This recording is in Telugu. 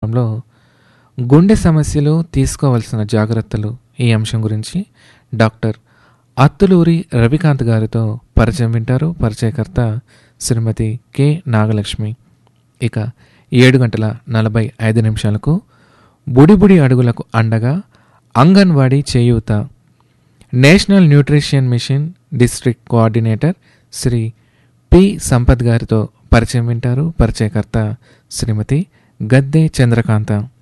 కార్యక్రమంలో గుండె సమస్యలు తీసుకోవాల్సిన జాగ్రత్తలు ఈ అంశం గురించి డాక్టర్ అత్తులూరి రవికాంత్ గారితో పరిచయం వింటారు పరిచయకర్త శ్రీమతి కె నాగలక్ష్మి ఇక ఏడు గంటల నలభై ఐదు నిమిషాలకు బుడిబుడి అడుగులకు అండగా అంగన్వాడీ చేయూత national nutrition mission district coordinator Shri P Sampath గారితో పరిచయం వింటారు పరిచయకర్త శ్రీమతి గద్దె చంద్రకాంత